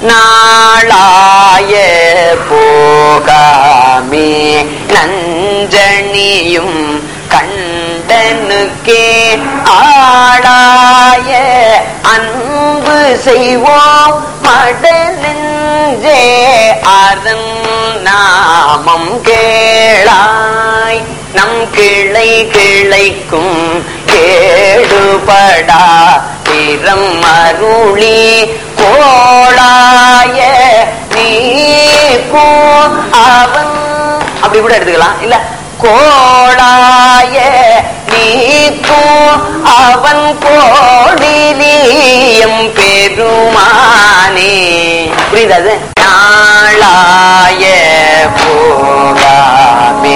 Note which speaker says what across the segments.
Speaker 1: நாளாய போகாமே நஞ்சணியும் கண்டனுக்கே ஆளாய அன்பு செய்வோம் மட நெஞ்சே அதன் நாமம் கேளாய் நம் கிளை கிளைக்கும் கேடுபடா திறம் அருளி கோளாய நீ அவன் அப்படி கூட எடுத்துக்கலாம் இல்ல கோளாய நீக்கும் அவன் கோடிலியம் பெருமானே புரியுதா அது நாளாய போகாமே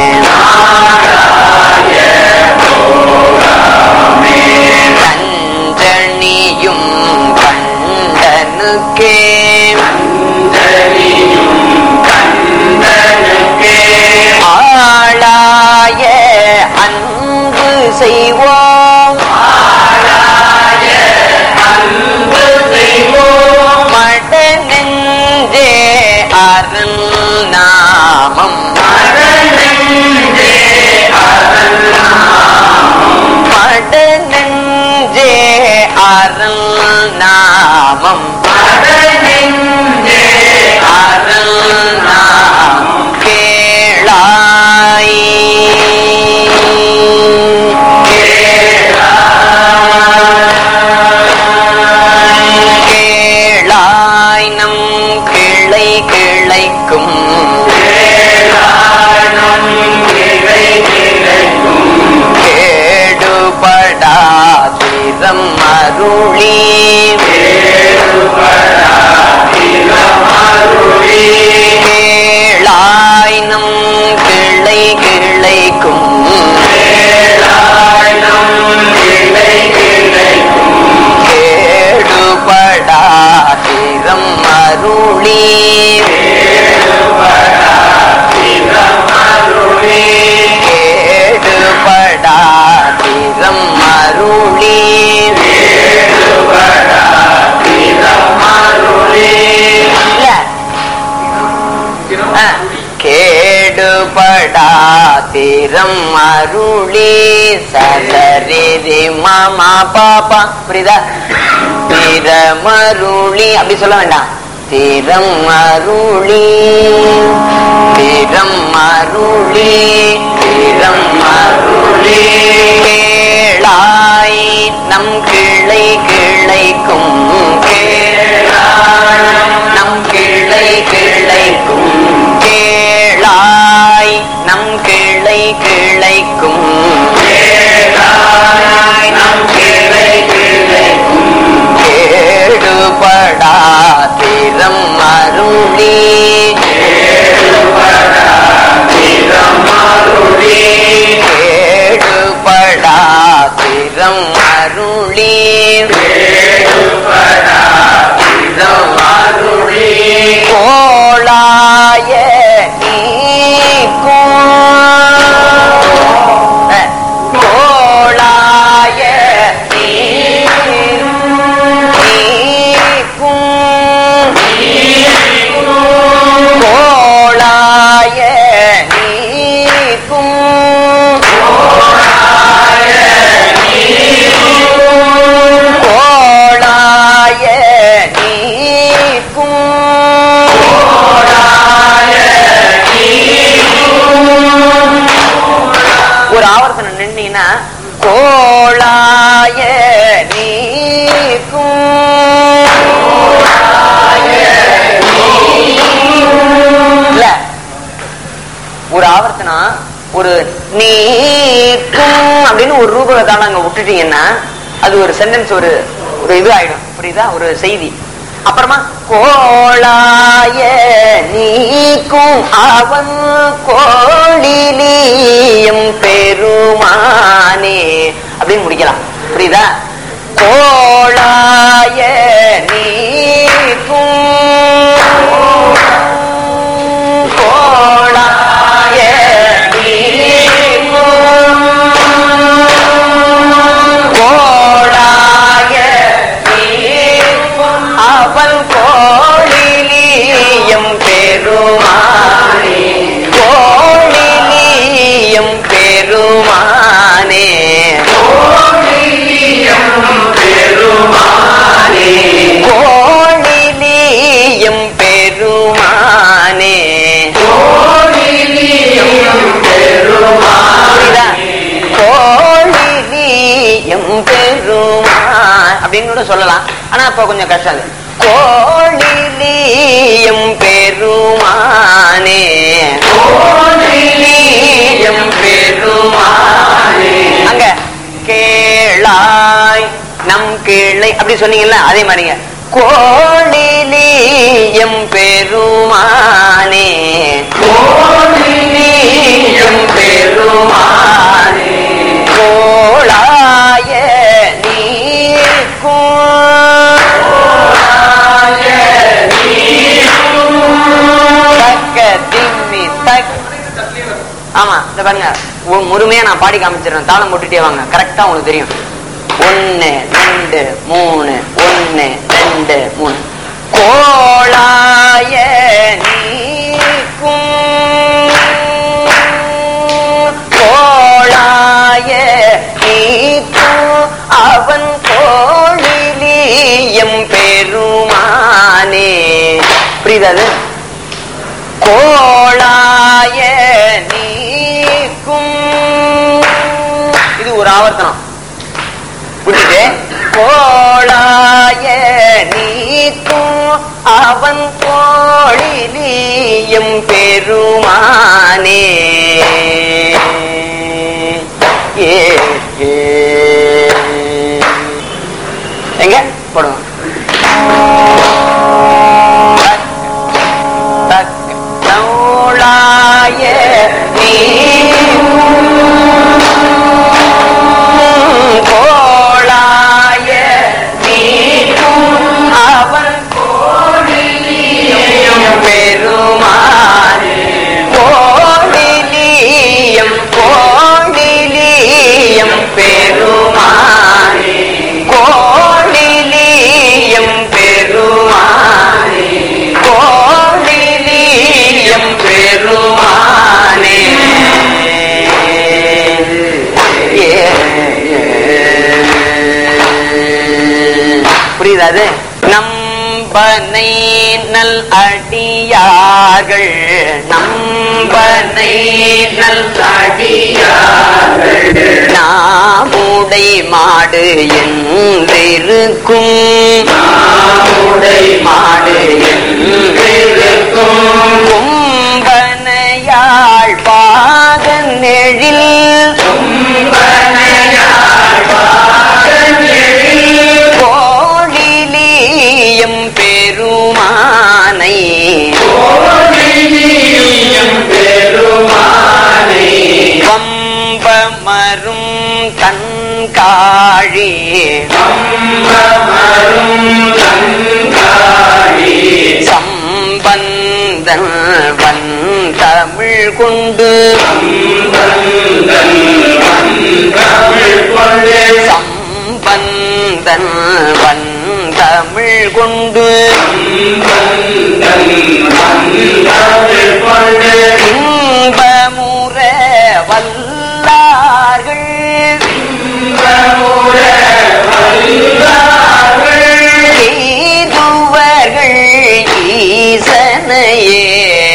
Speaker 1: கஞ்சனியும் கண்டனுக்கே ஆளாய அன்பு செய்வோம் மட நெஞ்சே அருள் நாமம் மட நெஞ்சே அருள் நாமம் அருள் நாமம் கேளாய் கேளாய் நம் கிளை கிளைக்கும் கேடுபடா திறம் அருளி கேளாய் நம் கிளை கிளைக்கும் கேடுபடா திறம் அருளி கேடுபடா திறம் அருளி இல்ல. ஆ. கேடுபடா திறம் அருளி சதரிதி மாமா பாப்பா புரியுதா திறமருளி அப்படி சொல்ல வேண்டாம் திறம் அருளி திறம் அருளி திறம் அருளி கேளாய் நம் கிளை கிளைக்கும் கேளாய் நம் கிளை கிளைக்கும் கேளாய் நம் கிளை கிளைக்கும் கேளாய் நம் கிளை கிளைக்கும் கேடுபடா திறம் அருளி கேடுபடா திறம் அருளி கோளாய நீக்கும் அஹ், கோளாய நீக்கும் கோளாய நீக்கும் கோளாய நீக்கும் ஒரு ஆவர்த்தனம் நின்னீங்கன்னா கோளாய நீக்கும் இல்ல ஒரு ஆவர்த்தனம் ஒரு நீக்கும் அப்படின்னு ஒரு ரூபகத்தால அங்க விட்டுட்டீங்கன்னா அது ஒரு சென்டென்ஸ் ஒரு ஒரு இது ஆயிடும் புரியுதா ஒரு செய்தி அப்புறமா கோளாய நீக்கும் அவன் கோழிலியம் பெருமானே அப்படின்னு முடிக்கலாம் புரியுதா கோளாய நீக்கும் கோளாய நீக்கும் கோளாய நீக்கும் அவன் கோழிலியம் கூட சொல்லலாம் ஆனா இப்ப கொஞ்சம் கஷ்டம் அது கோழிலியம் பெருமானே கோழிலியம் பெருமானே அங்க கேளாய் நம் கிளை அப்படி சொன்னீங்கல்ல அதே மாதிரிங்க கோழிலியம் பெருமானே கோழிலியம் பெருமானே கோளாய நீக்கும் தக்க திம்மி தக் ஆமா இந்த பாருங்க உ- முழுமையா நான் பாடி காமிச்சிடுறேன் தாளம் போட்டுட்டே வாங்க கரெக்டா உங்களுக்கு தெரியும் ஒன்னு ரெண்டு மூணு ஒன்னு ரெண்டு மூணு கோளாய நீக்கும் கோளாய நீக்கும் அவன் கோழிலியம் பெருமானே புரியுதா அது கோளாய நீக்கும் இது ஒரு ஆவர்த்தனம் விட்டுட்டு கோளாய நீக்கும் அவன் கோழிலியம் பெருமானே ஏ ஏ. எங்க போடுவோம் தக்க நூலாய நீக்கும் கோளாய நீக்கும் அவன் கோழிலியம் பெருமானே கோழிலியம் கோழிலியம் பெருமானே கோழிலியம் பெருமானே கோழிலியம் பெருமானே ஏ, ஏ. புரியுதா அது நம்பனை நல் அடியார்கள் நம்பனை நல் அடியார்கள் நாமுடை மாடு என்றிருக்கும் நாமுடை மாடு என்றிருக்கும் கும்பனையாள் பாதன் எழில் கோழிலியம் பெருமானை வம்பமரும் தன்காழி சம்பந்தன் வன் தமிழ் கொண்டு சம்பந்தன் வன் தமிழ் கொண்டு இன்பமுற வல்லார்கள் எய்துவர்கள் ஈசனையே